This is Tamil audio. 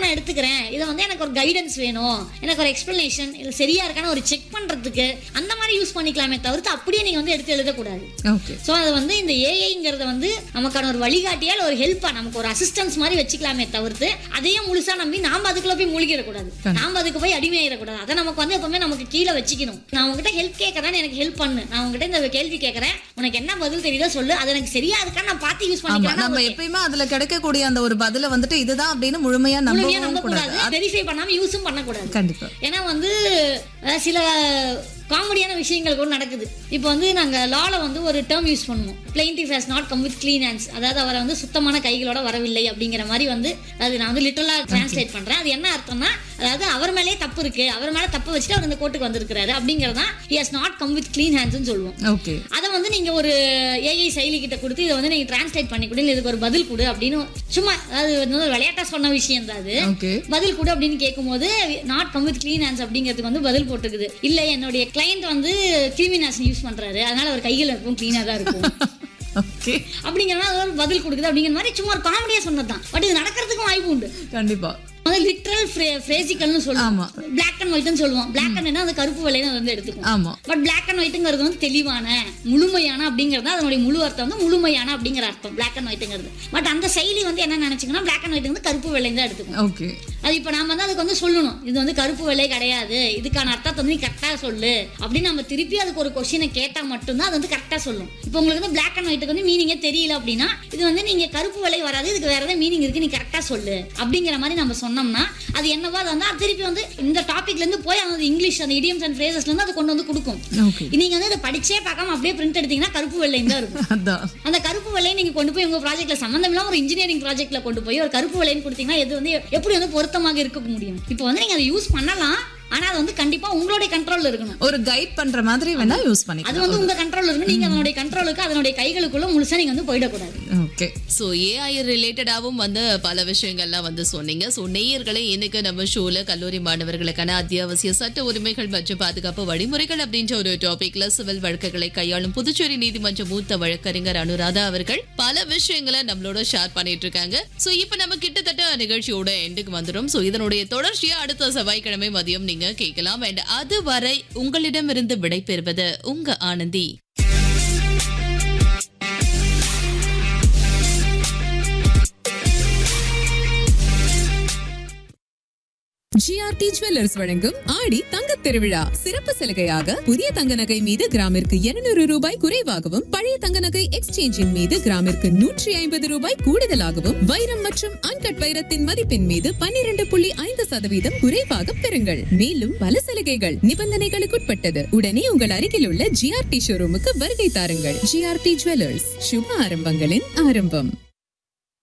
நான் எடுத்துக்கிறேன் இதை வந்து எனக்கு ஒரு கைடன்ஸ் வேணும் எனக்கு ஒரு எக்ஸ்பிளனேஷன் இது சரியா இருக்கான்னு ஒரு செக் பண்றதுக்கு அந்த மாதிரி யூஸ் பண்ணிக்கலாமே தவிர்த்து அப்படியே நீங்க வந்து எடுத்து எழுதக்கூடாது ஓகே ஸோ அது வந்து இந்த ஏஐங்கிறத வந்து நமக்கான ஒரு வழிகாட்டியால் ஒரு ஹெல்ப்பா நமக்கு ஒரு அசிஸ்டன்ஸ் மாதிரி வச்சுக்கலாமே தவிர்த்து அதையும் முழுசா நம்பி நாம அதுக்குள்ள போய் மூழ்கிடக்கூடாது நாம அதுக்கு போய் அடிமையாயிடக்கூடாது அதை நமக்கு வந்து எப்பவுமே நமக்கு கீழே வச்சுக்கணும் நான் உங்ககிட்ட ஹெல்ப் கேட்கறேன் எனக்கு ஹெல்ப் பண்ணு நான் உங்ககிட்ட இந்த கேள்வி கேட்கறேன் உனக்கு என்ன பதில் தெரியுதோ சொல்லு அது எனக்கு சரியா இருக்கா நான் பார்த்து யூஸ் ஆமா பண்ணிக்கிறேன் நம்ம எப்பயுமே அதுல கிடைக்கக்கூடிய அந்த ஒரு பதில வந்துட்டு இதுதான் அப்படின்னு முழுமையா முழுமையா நம்பவும் நம்ப கூடாது கூடாது வெரிஃபை பண்ணாம யூஸும் பண்ணக்கூடாது கண்டிப்பா ஏன்னா வந்து அஹ், சில காமெடியான விஷயங்கள் கூட நடக்குது இப்போ வந்து நாங்கள் லால வந்து ஒரு டேர்ம் யூஸ் பண்ணுவோம் plaintiff has not come with clean hands அதாவது அவரை வந்து சுத்தமான கைகளோட வரவில்லை அப்படிங்கிற மாதிரி வந்து அது நான் வந்து லிட்டரலாக டிரான்ஸ்லேட் பண்ணுறேன் அது என்ன அர்த்தம்னா அதாவது அவர் மேலேயே தப்பு இருக்கு அவர் மேலே தப்பு வச்சுட்டு அவர் இந்த கோர்ட்டுக்கு வந்திருக்கிறாரு அப்படிங்கிறது தான் he has not come with clean ஹேண்ட்ஸ்னு சொல்லுவோம் ஓகே அதை வந்து நீங்க ஒரு ஏஐ செயலி கிட்ட கொடுத்து இதை வந்து நீங்க டிரான்ஸ்லேட் பண்ணி கொடு இல்ல இதுக்கு ஒரு பதில் கொடு அப்படின்னு சும்மா அதாவது வந்து ஒரு விளையாட்டா சொன்ன விஷயம் தான் அது ஓகே பதில் கொடு அப்படின்னு கேட்கும்போது not come with clean hands அப்படிங்கிறதுக்கு வந்து பதில் போட்டுக்குது இல்ல என்னுடைய கிளையண்ட் வந்து கிருமி நாசினி யூஸ் பண்றாரு அதனால அவர் கைகள் இருக்கும் க்ளீனா தான் இருக்கும் ஓகே அப்படிங்கிற மாதிரி அது ஒரு பதில் கொடுக்குது அப்படிங்கிற மாதிரி சும்மா ஒரு காமெடியா சொன்னதுதான் பட் இது நடக்கிறதுக்கும் வாய்ப்பு உண்டு கண்டிப்பா வந்து லிட்ரல் ஃப்ரேசிக்கல்னு சொல்லுவோம் ஆமா. பிளாக் அண்ட் ஒயிட்னு சொல்லுவோம் பிளாக் அண்ட் அது கருப்பு வெள்ளைன்னு அது வந்து எடுத்துக்கும் ஆமா பட் பிளாக் அண்ட் ஒயிட்டுங்கிறது வந்து தெளிவான முழுமையான அப்படிங்கிறது அதனுடைய முழு அர்த்தம் வந்து முழுமையான அப்படிங்கிற அர்த்தம் பிளாக் அண்ட் ஒயிட்டுங்கிறது பட் அந்த செயலி வந்து என்ன நினைச்சுங்கன்னா பிளாக் அண்ட் ஒயிட் வந்து கருப்பு வெள்ளை தான் எடுத்துக்கும் ஓகே அது இப்போ நாம வந்து அதுக்கு வந்து சொல்லணும் இது வந்து கருப்பு வெள்ளை கிடையாது இதுக்கான அர்த்தத்தை வந்து நீ கரெக்டாக சொல்லு அப்படின்னு நம்ம திருப்பி அதுக்கு ஒரு கொஸ்டினை கேட்டால் மட்டும்தான் அது வந்து கரெக்டாக சொல்லும் இப்போ உங்களுக்கு வந்து பிளாக் அண்ட் ஒயிட்டுக்கு வந்து மீனிங்கே தெரியல அப்படின்னா இது வந்து நீங்க கருப்பு வெள்ளை வராது இதுக்கு வேற ஏதாவது மீனிங் இருக்கு நீ கரெக்டாக சொல்லு அப்படிங்கிற மாதிரி நம்ம சொன்னோம்னா அது என்னவோ அது வந்து அது திருப்பி வந்து இந்த டாபிக்ல இருந்து போய் அந்த இங்கிலீஷ் அந்த இடியம்ஸ் அண்ட் ஃப்ரேசஸ்ல இருந்து அது கொண்டு வந்து கொடுக்கும் ஓகே நீங்க வந்து இதை படிச்சே பார்க்காம அப்படியே பிரிண்ட் எடுத்தீங்கன்னா கருப்பு வெள்ளை தான் இருக்கும் அதான் அந்த கருப்பு வெள்ளையை நீங்க கொண்டு போய் உங்க ப்ராஜெக்ட்ல சம்மந்தம் இல்லாம ஒரு இன்ஜினியரிங் ப்ராஜெக்ட்ல கொண்டு போய் ஒரு கருப்பு வெள்ளைன்னு கொடுத்தீங்கன்னா எது வந்து எப்படி வந்து பொருத்தமாக இருக்க முடியும் இப்போ வந்து நீங்க அதை யூஸ் பண்ணலாம் ஆனா அது வந்து கண்டிப்பா உங்களுடைய கண்ட்ரோல்ல இருக்கணும் ஒரு கைட் பண்ற மாதிரி வேணா யூஸ் அது பண்ணிக்கலாம் வந்து உங்க கண்ட்ரோல்ல இருக்கணும் நீங்க அதனுடைய கண்ட்ரோலுக்கு அதனுடைய கைகளுக்குள்ள முழுசா நீங்க வந்து போயிடக்கூடாது ஓகே ஸோ ஏஐ ரிலேட்டடாகவும் வந்து பல விஷயங்கள்லாம் வந்து சொன்னீங்க ஸோ நேயர்களே இன்னைக்கு நம்ம ஷோல கல்லூரி மாணவர்களுக்கான அத்தியாவசிய சட்ட உரிமைகள் மற்றும் பாதுகாப்பு வழிமுறைகள் அப்படின்ற ஒரு டாபிக்ல சிவில் வழக்குகளை கையாளும் புதுச்சேரி நீதிமன்ற மூத்த வழக்கறிஞர் அனுராதா அவர்கள் பல விஷயங்களை நம்மளோட ஷேர் பண்ணிட்டு இருக்காங்க ஸோ இப்போ நம்ம கிட்டத்தட்ட நிகழ்ச்சியோட எண்டுக்கு வந்துடும் ஸோ இதனுடைய தொடர்ச்சியை அடுத்த செவ்வாய்க்கிழமை மதியம் நீங்க கேட்கலாம் அண்ட் அதுவரை உங்களிடமிருந்து விடைபெறுவது உங்க ஆனந்தி ஜிஆர்டி ஜுவல்லர்ஸ் வழங்கும் ஆடி தங்கத் திருவிழா சிறப்பு சலுகையாக புதிய தங்க நகை மீது கிராமிற்கு 200 ரூபாய் குறைவாகவும் பழைய தங்க நகை எக்ஸ்சேஞ்சின் மீது கிராமிற்கு நூற்றி ஐம்பது ரூபாய் கூடுதலாகவும் வைரம் மற்றும் அன்கட் வைரத்தின் மதிப்பின் மீது 12.5% புள்ளி ஐந்து சதவீதம் குறைவாக பெறுங்கள் மேலும் பல சலுகைகள் நிபந்தனைகளுக்குட்பட்டது உடனே உங்கள் அருகில் உள்ள ஜிஆர்டி ஷோரூமுக்கு வருகை தாருங்கள் ஜிஆர்டி ஜுவல்லர்ஸ் சுப ஆரம்பங்களின் ஆரம்பம்